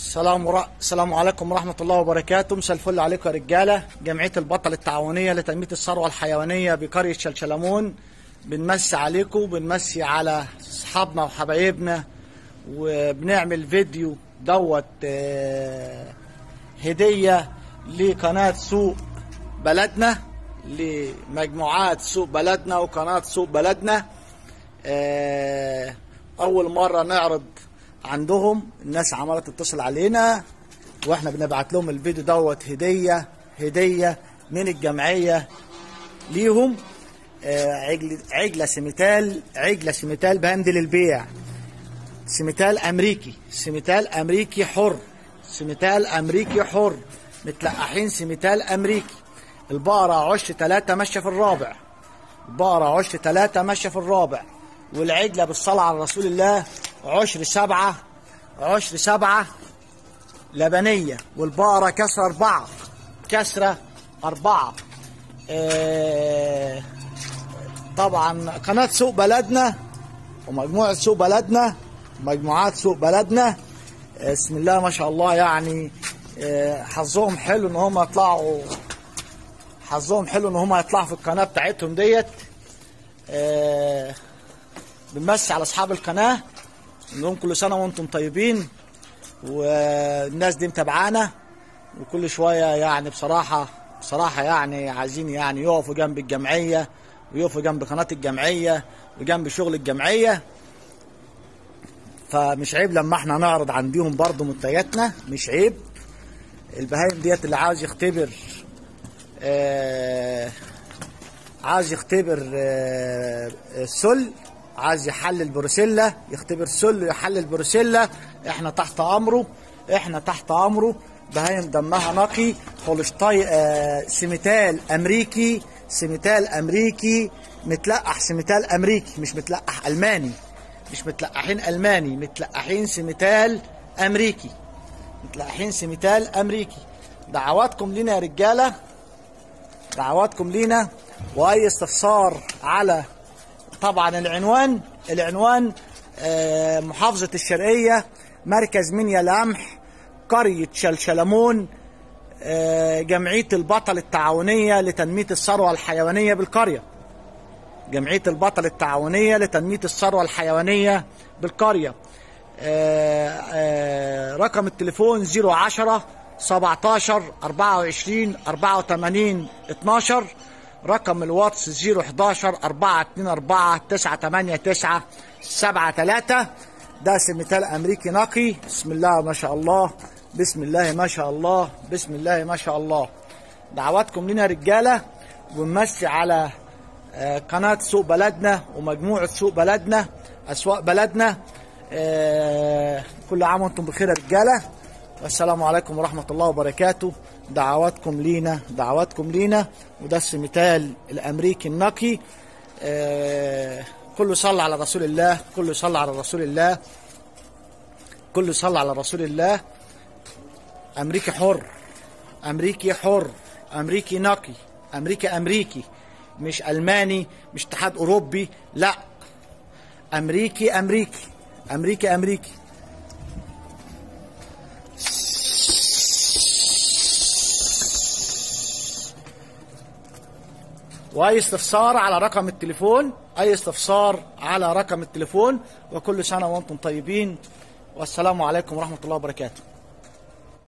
السلام ور... السلام عليكم ورحمة الله وبركاته مساء الفل عليكم يا رجالة جمعية البطل التعاونية لتنمية الثروة الحيوانية بقرية شلشلمون بنمسي عليكم وبنمسي على أصحابنا وحبايبنا وبنعمل فيديو دوت آه، هدية لقناة سوق بلدنا لمجموعات سوق بلدنا وقناة سوق بلدنا آه، أول مرة نعرض عندهم الناس عمالة تتصل علينا واحنا بنبعت لهم الفيديو دوت هدية هدية من الجمعية ليهم آه، عجل عجلة سميتال عجلة سميتال بهند للبيع سميتال أمريكي سميتال أمريكي حر سميتال أمريكي حر متلقحين سميتال أمريكي البقرة عش ثلاثة ماشية في الرابع البقرة عش ثلاثة ماشية في الرابع والعجلة بالصلاة على رسول الله عشر سبعة عشر سبعة لبنية والبقرة كسرة أربعة كسرة أربعة آه، طبعا قناة سوق بلدنا ومجموعة سوق بلدنا مجموعات سوق بلدنا آه، بسم الله ما شاء الله يعني آه، حظهم حلو ان هم يطلعوا حظهم حلو ان هم يطلعوا في القناة بتاعتهم ديت آه، بنمسي على اصحاب القناه نقول لهم كل سنه وانتم طيبين والناس دي متابعانا وكل شويه يعني بصراحه بصراحه يعني عايزين يعني يقفوا جنب الجمعيه ويقفوا جنب قناه الجمعيه وجنب شغل الجمعيه فمش عيب لما احنا نعرض عندهم برضو منتجاتنا مش عيب البهايم ديت اللي عاوز يختبر آه عايز يختبر آه، السل عايز يحلل بروسيلا يختبر سل يحلل بروسيلا احنا تحت امره احنا تحت امره بهايم دمها نقي هولشتاي آه، سميتال امريكي سميتال امريكي متلقح سميتال امريكي مش متلقح الماني مش متلقحين الماني متلقحين سميتال امريكي متلقحين سميتال امريكي دعواتكم لينا يا رجاله دعواتكم لينا واي استفسار على طبعا العنوان العنوان آه، محافظة الشرقية مركز منيا القمح قرية شلشلمون آه، جمعية البطل التعاونية لتنمية الثروة الحيوانية بالقرية جمعية البطل التعاونية لتنمية الثروة الحيوانية بالقرية آه، آه، رقم التليفون 010 17 24 84 12 رقم الواتس 011 424 989 73 ده سميتال امريكي نقي بسم الله ما شاء الله بسم الله ما شاء الله بسم الله ما شاء الله دعواتكم لنا رجاله ونمسي على آه، قناه سوق بلدنا ومجموعه سوق بلدنا اسواق بلدنا آه، كل عام وانتم بخير يا رجاله والسلام عليكم ورحمة الله وبركاته دعواتكم لينا دعواتكم لينا وده السميتال الأمريكي النقي آه كله صلى على رسول الله كله صلى على رسول الله كله صلى على رسول الله أمريكي حر أمريكي حر أمريكي نقي أمريكي أمريكي مش ألماني مش اتحاد أوروبي لا أمريكي أمريكي أمريكي أمريكي واي استفسار على رقم التليفون اي استفسار على رقم التليفون وكل سنه وانتم طيبين والسلام عليكم ورحمه الله وبركاته